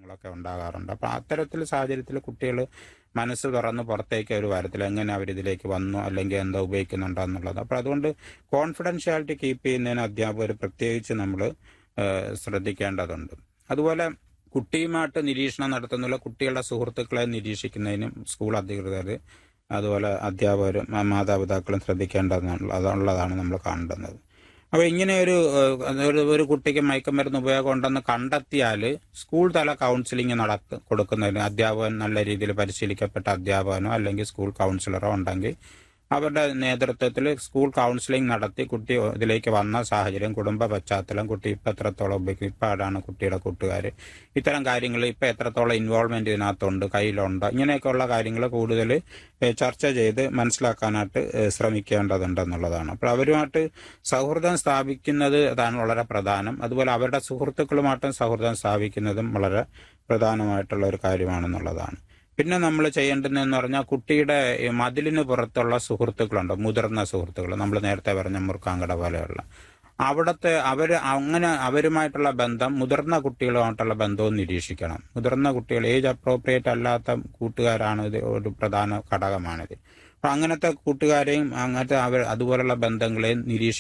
പ്രശ്നങ്ങളൊക്കെ ഉണ്ടാകാറുണ്ട് അപ്പം അത്തരത്തിൽ സാഹചര്യത്തിൽ കുട്ടികൾ മനസ്സ് തുറന്ന് പുറത്തേക്ക് അവർ വരത്തില്ല എങ്ങനെ അവരിതിലേക്ക് വന്നു അല്ലെങ്കിൽ എന്താ ഉപയോഗിക്കുന്നുണ്ടോ എന്നുള്ളത് അപ്പോൾ അതുകൊണ്ട് കോൺഫിഡൻഷ്യാലിറ്റി കീപ്പ് ചെയ്യുന്നതിന് അധ്യാപകർ പ്രത്യേകിച്ച് നമ്മൾ ശ്രദ്ധിക്കേണ്ടതുണ്ട് അതുപോലെ കുട്ടിയുമായിട്ട് നിരീക്ഷണം നടത്തുന്നുള്ള കുട്ടികളുടെ സുഹൃത്തുക്കളെ നിരീക്ഷിക്കുന്നതിനും സ്കൂൾ അധികൃതർ അതുപോലെ അധ്യാപകരും മ- മാതാപിതാക്കളും ശ്രദ്ധിക്കേണ്ടതുള്ളതാണ് നമ്മൾ കാണേണ്ടുന്നത് അപ്പോൾ ഇങ്ങനെ ഒരു ഏഹ്, ഒരു ഒരു കുട്ടിക്ക് മയക്കുമരുന്ന് ഉപയോഗം ഉണ്ടെന്ന് കണ്ടെത്തിയാൽ സ്കൂൾ തല കൗൺസിലിംഗ് നടത്തി കൊടുക്കുന്നതിന് അധ്യാപകൻ നല്ല രീതിയിൽ പരിശീലിക്കപ്പെട്ട അധ്യാപകനോ അല്ലെങ്കിൽ സ്കൂൾ കൗൺസിലറോ ഉണ്ടെങ്കിൽ അവരുടെ നേതൃത്വത്തിൽ സ്കൂൾ കൗൺസിലിംഗ് നടത്തി കുട്ടി ഇതിലേക്ക് വന്ന സാഹചര്യം കുടുംബ പശ്ചാത്തലം കുട്ടി ഇപ്പം എത്രത്തോളം ഉപയോഗിക്കും ഇപ്പം ആരാണ് കുട്ടിയുടെ കൂട്ടുകാർ ഇത്തരം കാര്യങ്ങൾ ഇപ്പം എത്രത്തോളം ഇൻവോൾവ്മെന്റ് ഇതിനകത്തുണ്ട് കയ്യിലുണ്ട് ഇങ്ങനെയൊക്കെയുള്ള കാര്യങ്ങൾ കൂടുതൽ ഏഹ്, ചർച്ച ചെയ്ത് മനസ്സിലാക്കാനായിട്ട് ഏഹ്, ശ്രമിക്കേണ്ടതുണ്ടെന്നുള്ളതാണ് അപ്പോൾ അവരുമായിട്ട് സൗഹൃദം സ്ഥാപിക്കുന്നത് അതാണ് വളരെ പ്രധാനം അതുപോലെ അവരുടെ സുഹൃത്തുക്കളുമായിട്ടും സൗഹൃദം സ്ഥാപിക്കുന്നതും വളരെ പ്രധാനമായിട്ടുള്ള ഒരു കാര്യമാണെന്നുള്ളതാണ് പിന്നെ നമ്മൾ ചെയ്യേണ്ടതെന്ന് പറഞ്ഞാൽ കുട്ടിയുടെ ഈ മതിലിന് പുറത്തുള്ള സുഹൃത്തുക്കളുണ്ട് മുതിർന്ന സുഹൃത്തുക്കൾ നമ്മൾ നേരത്തെ പറഞ്ഞ മുറുക്കാങ്കട പോലെയുള്ള അവിടുത്തെ അവർ അങ്ങനെ അവരുമായിട്ടുള്ള ബന്ധം മുതിർന്ന കുട്ടികളുമായിട്ടുള്ള ബന്ധവും നിരീക്ഷിക്കണം മുതിർന്ന കുട്ടികൾ ഏജ് അപ്രോപ്രിയേറ്റ് അല്ലാത്ത കൂട്ടുകാരാണ് ഇത് ഒരു പ്രധാന ഘടകമാണിത് അപ്പൊ അങ്ങനത്തെ കൂട്ടുകാരെയും അങ്ങനത്തെ അവർ അതുപോലുള്ള ബന്ധങ്ങളെയും നിരീക്ഷിക്കണം